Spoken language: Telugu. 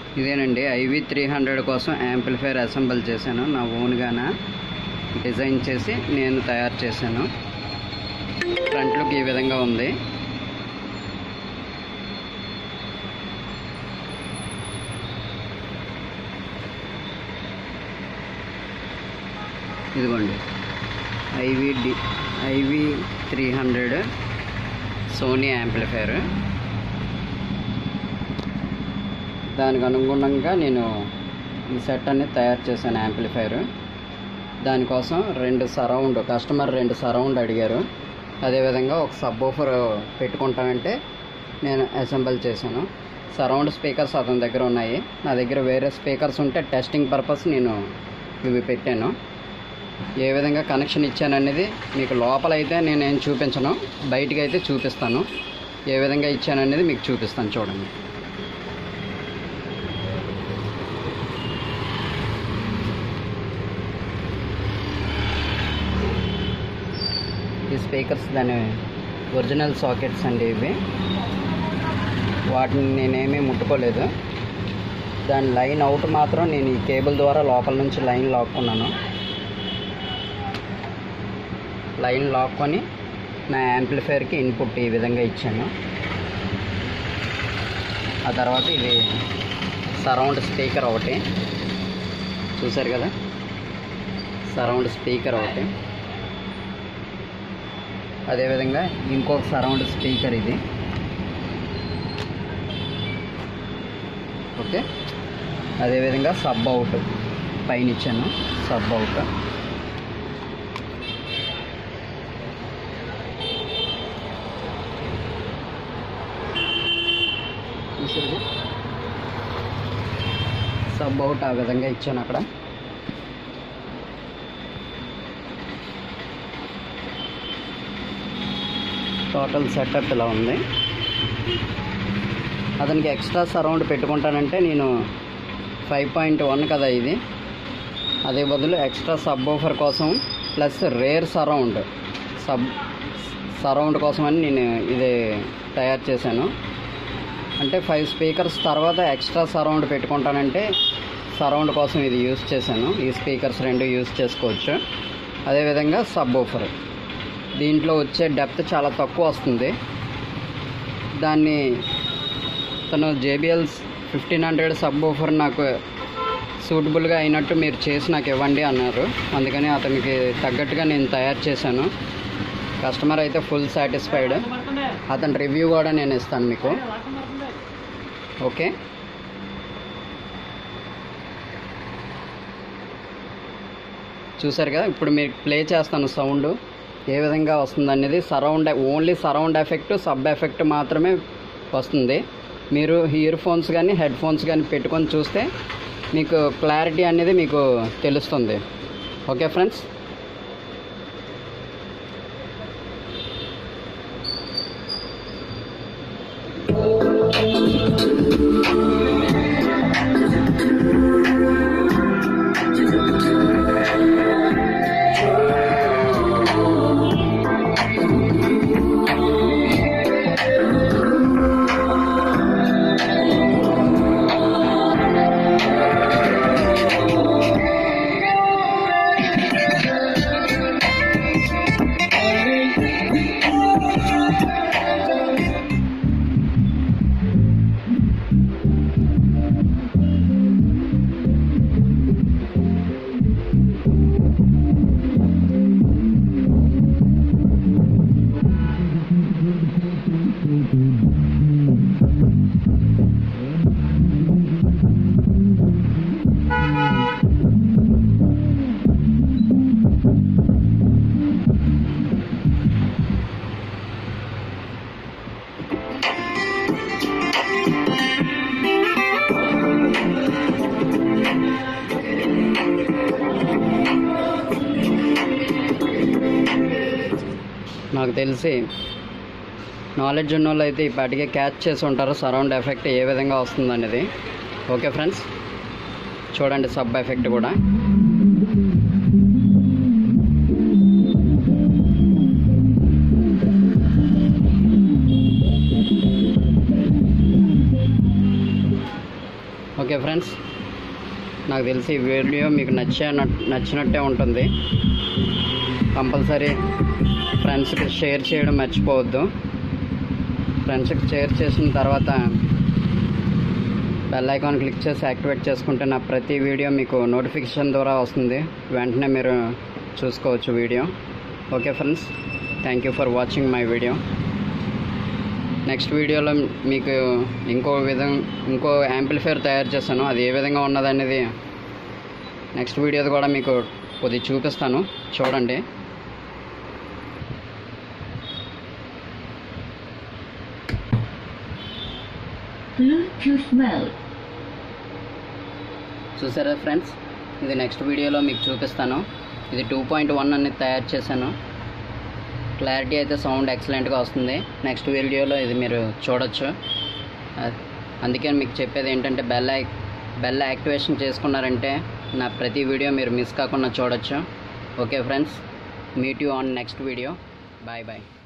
ఇదేనండి ఐవి త్రీ హండ్రెడ్ కోసం యాంప్లిఫైర్ అసెంబుల్ చేశాను నా ఓన్గాన డిజైన్ చేసి నేను తయారు చేశాను ఫ్రంట్ లుక్ ఈ విధంగా ఉంది ఇదిగోండి IV D IV three hundred Sony amplifier దానికి అనుగుణంగా నేను ఈ సెట్ అనేది తయారు చేశాను యాంప్లిఫైర్ దానికోసం రెండు సరౌండ్ కస్టమర్ రెండు సరౌండ్ అడిగారు అదేవిధంగా ఒక సబ్ ఓఫర్ పెట్టుకుంటానంటే నేను అసెంబుల్ చేశాను సరౌండ్ స్పీకర్స్ అతని దగ్గర ఉన్నాయి నా దగ్గర వేరే స్పీకర్స్ ఉంటే టెస్టింగ్ పర్పస్ నేను ఇవి పెట్టాను ఏ విధంగా కనెక్షన్ ఇచ్చాననేది మీకు లోపల అయితే నేను ఏం చూపించను బయటికి అయితే చూపిస్తాను ఏ విధంగా ఇచ్చాననేది మీకు చూపిస్తాను చూడండి ఈ స్పీకర్స్ దాని ఒరిజినల్ సాకెట్స్ అండి ఇవి వాటిని నేనేమీ ముట్టుకోలేదు దాని లైన్ అవుట్ మాత్రం నేను ఈ కేబుల్ ద్వారా లోపల నుంచి లైన్ లాక్కున్నాను లైన్ లాక్కొని నా యాంప్లిఫైర్కి ఇన్పుట్ ఈ విధంగా ఇచ్చాను ఆ తర్వాత ఇది సరౌండ్ స్పీకర్ ఒకటి చూసారు కదా సరౌండ్ స్పీకర్ ఒకటి అదేవిధంగా ఇంకొక సరౌండ్ స్పీకర్ ఇది ఓకే అదేవిధంగా సబ్ అవుట్ పైన ఇచ్చాను సబ్ అవుట్ చూసారు సబ్ అవుట్ ఆ విధంగా ఇచ్చాను అక్కడ టోటల్ సెటప్ ఇలా ఉంది అతనికి ఎక్స్ట్రా సరౌండ్ పెట్టుకుంటానంటే నేను ఫైవ్ పాయింట్ వన్ కదా ఇది అదే బదులు ఎక్స్ట్రా సబ్ ఓఫర్ కోసం plus rear surround sub surround కోసం అని నేను ఇది తయారు చేశాను అంటే ఫైవ్ స్పీకర్స్ తర్వాత ఎక్స్ట్రా సరౌండ్ పెట్టుకుంటానంటే సరౌండ్ కోసం ఇది యూస్ చేశాను ఈ స్పీకర్స్ రెండు యూస్ చేసుకోవచ్చు అదేవిధంగా సబ్ ఓఫర్ దీంట్లో వచ్చే డెప్త్ చాలా తక్కువ వస్తుంది దాన్ని తను JBLs fifteen hundred sub woofer నాకు సూటబుల్గా అయినట్టు మీరు చేసి నాకు ఇవ్వండి అన్నారు అందుకని అతనికి తగ్గట్టుగా నేను తయారు చేశాను కస్టమర్ అయితే ఫుల్ సాటిస్ఫైడ్ అతని రివ్యూ కూడా నేను ఇస్తాను మీకు ఓకే చూసారు కదా ఇప్పుడు మీకు ప్లే చేస్తాను సౌండ్ ఏ విధంగా వస్తుంది అనేది surround only surround effect sub effect మాత్రమే వస్తుంది మీరు ఇయర్ ఫోన్స్ కానీ హెడ్ ఫోన్స్ కానీ పెట్టుకొని చూస్తే మీకు క్లారిటీ అనేది మీకు తెలుస్తుంది ఓకే ఫ్రెండ్స్ నాకు తెలిసి నాలెడ్జ్ ఉన్న వాళ్ళు అయితే ఇప్పటికే క్యాచ్ చేసి ఉంటారు సరౌండ్ ఎఫెక్ట్ ఏ విధంగా వస్తుంది అనేది ఓకే ఫ్రెండ్స్ చూడండి సబ్ ఎఫెక్ట్ కూడా ఓకే ఓకే ఫ్రెండ్స్ నాకు తెలిసి ఈ వీడియో మీకు నచ్చే నచ్చినట్టే ఉంటుంది కంపల్సరీ ఫ్రెండ్స్కి షేర్ చేయడం మర్చిపోవద్దు ఫ్రెండ్స్కి షేర్ చేసిన తర్వాత బెల్ ఐకాన్ క్లిక్ చేసి యాక్టివేట్ చేసుకుంటే నా ప్రతి వీడియో మీకు నోటిఫికేషన్ ద్వారా వస్తుంది వెంటనే మీరు చూసుకోవచ్చు video okay friends thank you for watching my video next వీడియోలో మీకు ఇంకో విధంగా ఇంకో యాంప్లిఫైర్ తయారు చేశాను అది ఏ విధంగా ఉన్నదనేది నెక్స్ట్ వీడియోది కూడా మీకు కొద్దిగా చూపిస్తాను చూడండి Bluetooth mode. చూసారా ఫ్రెండ్స్ ఇది నెక్స్ట్ వీడియోలో మీకు చూపిస్తాను ఇది టూ పాయింట్ వన్ అనేది తయారు చేశాను క్లారిటీ అయితే సౌండ్ ఎక్సలెంట్గా వస్తుంది నెక్స్ట్ వీడియోలో ఇది మీరు చూడొచ్చు అ- అందుకే మీకు చెప్పేది ఏంటంటే బెల్ యాక్ బెల్ యాక్టివేషన్ చేసుకున్నారంటే నా ప్రతి వీడియో మీరు మిస్ కాకుండా చూడొచ్చు okay friends meet you on next video bye bye